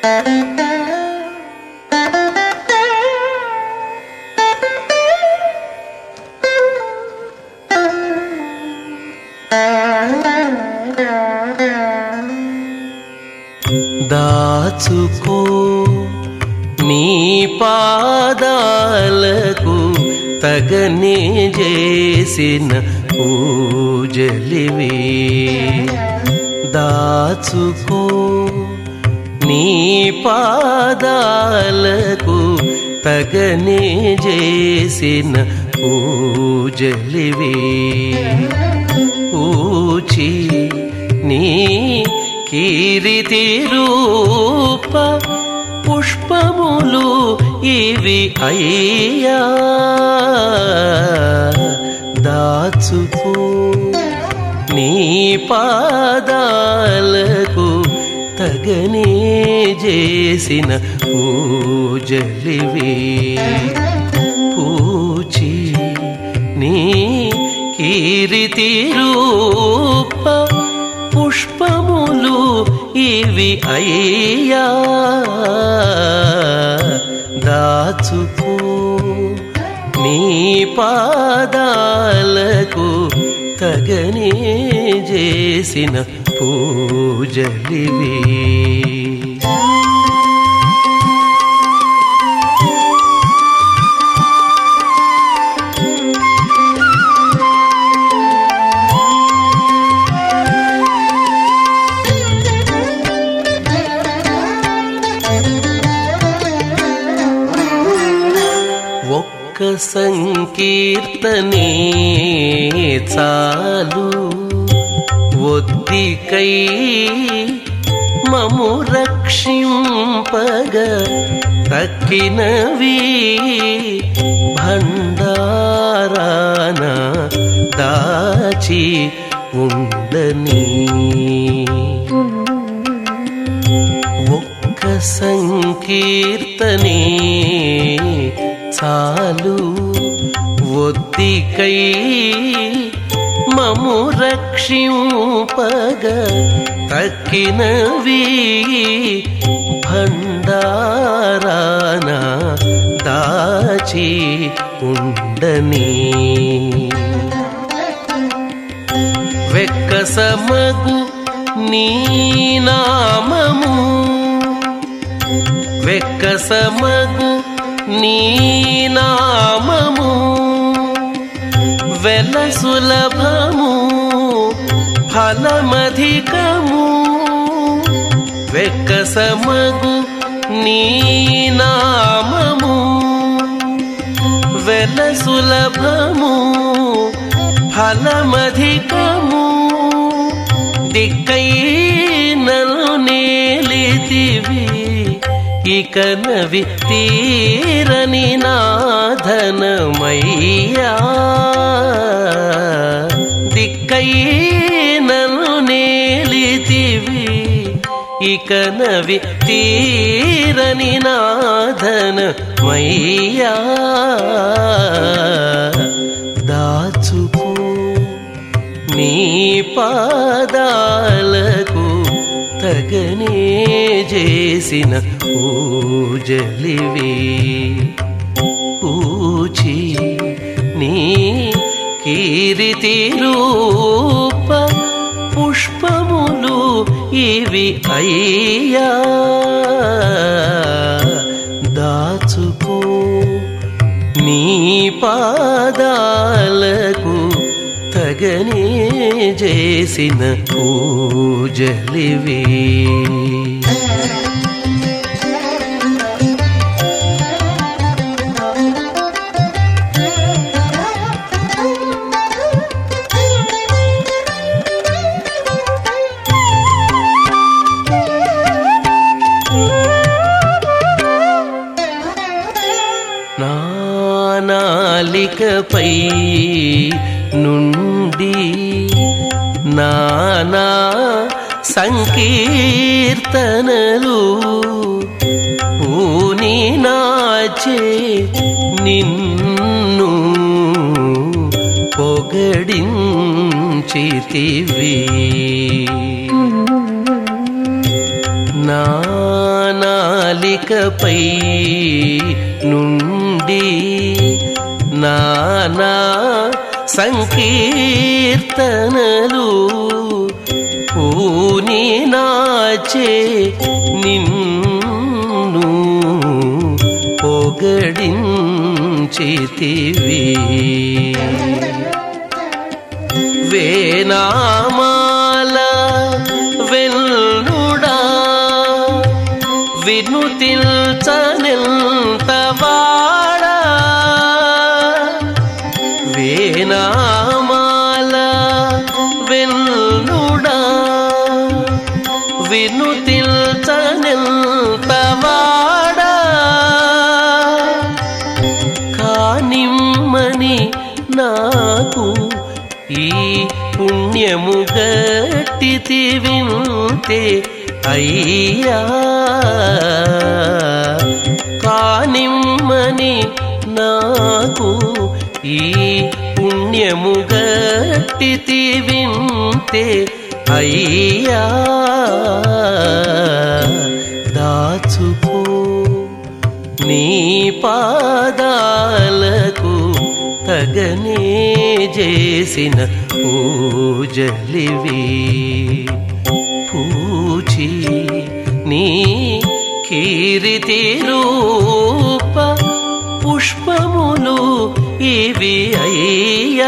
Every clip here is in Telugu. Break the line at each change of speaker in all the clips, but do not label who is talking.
దాచుకో నీ పాదాలకు తగనే చేసిన పూజలివి దాచుకో నీ పాదాలకు తగనే చేసిన పూజలివి పూచి నీ కీరితి రూప పుష్పములు ఇవి అయ్యా దాచుకో నీ పాదాలకు తగనే చేసిన పూజలివి పూచి నీ కీరితి రూప పుష్పములు ఇవి అయ్యా దాచుకో నీ పాదాలకు తగనే చేసిన పూజలివి ఒక్క సంకీర్తనే చాలు ఒద్దికై మము రక్షింపగ తక్కినవి భండారాన దాచి ఉండని ఒక్క సంకీర్తనే చాలు ఒద్దికై మము రక్షింపగ తక్కినవి భండారాన దాచి ఉండని వెక్కసమగు నీ నామము వెక్కసమగు నీ నామము వెల సులభము ఫలమధికము వెక్కసమగు నీ నామము వెల సులభము ఫలమధికము దిక్కై నలు నేలితివి ఇక నవి తీరని నాధనమయ్యా దిక్కై నలు నేలితివి ఇక నవి తీరని నాధనమయ్యా దాచుకో నీ పాదాలకు తగనే చేసిన పూజలివి పూచి నీ కీరితి రూప పుష్పములు ఇవి అయ్యా దాచుకో నీ పాదాలకు తగనే చేసిన పూజలివి నాలికపై నుండి నానా సంకీర్తనలు పూని నాచే నిన్ను పొగడించితివి నా నాలికపై నుండి నానా సంకీర్తనలు పూని నాచే నిన్ను పొగడించితివి వేనామాల వెల్లుడా వినుతిల్చనెంతవాడా వేనామాల వెల్లుడా వినుతిల్చనెంతవాడా కానిమ్మని నాకు ఈ పుణ్యము గట్టితి వింతే అయ్యా కానిమ్మని నాకు ఈ పుణ్యము గట్టితి వింతే అయ్యా దాచుకో నీ పాదాలకు తగనే చేసిన పూజలివి పూచి నీ కీరితి రూప పుష్పములు ఇవి అయ్యా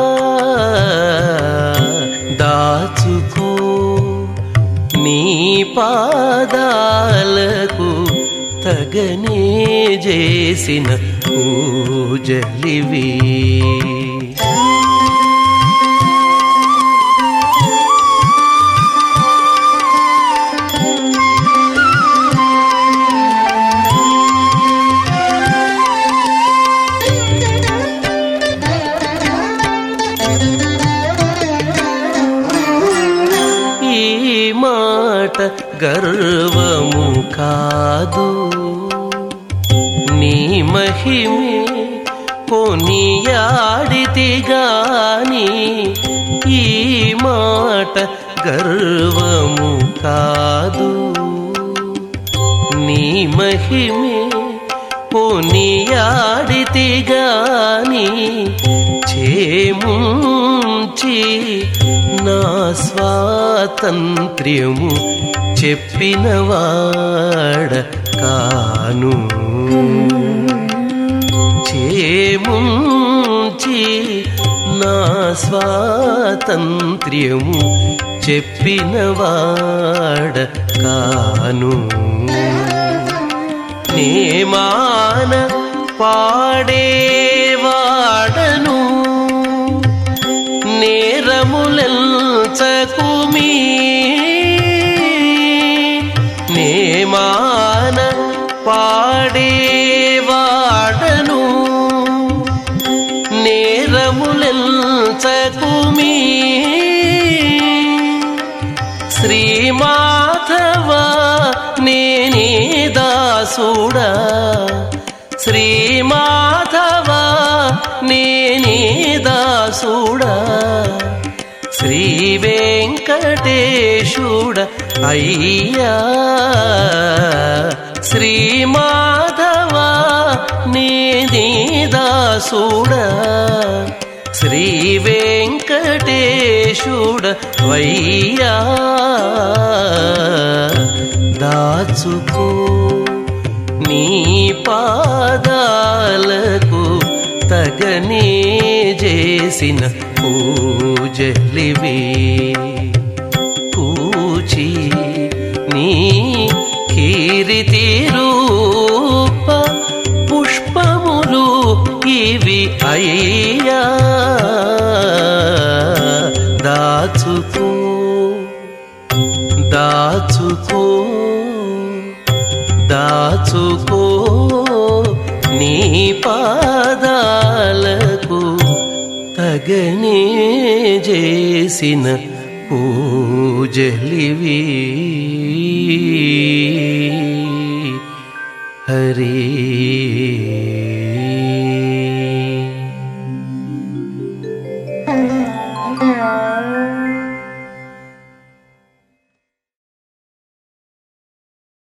దాచుకో నీ పాదాలకు తగనే చేసిన పూజలివి ఈ మాట గర్వము కాదు నీ మహిమే కొనియాడితి గాని ఈ మాట గర్వము కాదు నీ మహిమే కొనియాడితి గాని చేముంచి నా స్వాతంత్ర్యము చెప్పినవాడ కాను చేముంచి నా స్వాతంత్ర్యము చెప్పినవాడ కాను నేమాన పాడేవాడను నేరములెల్చకుమీ నేమాన పాడేవాడను నేరములెల్చకుమీ శ్రీమాధవ నేనే దాసుడా శ్రీమాధవ నేనే దాసుడా శ్రీ వెంకటేశుడ అయ్యా శ్రీమాధవ నేనే దాసుడా శ్రీ వెంకటేశుడ వయ్యా దాచుకో నీ పాదాలకు తగనే చేసిన పూజలివి పూచి నీ కీరితి రూప పుష్పములు ఇవి అయ్యా దాచుకో దాచుకో దాచుకో నీ పాదాలకు తగనే చేసిన పూజలివి హరి
Thank you.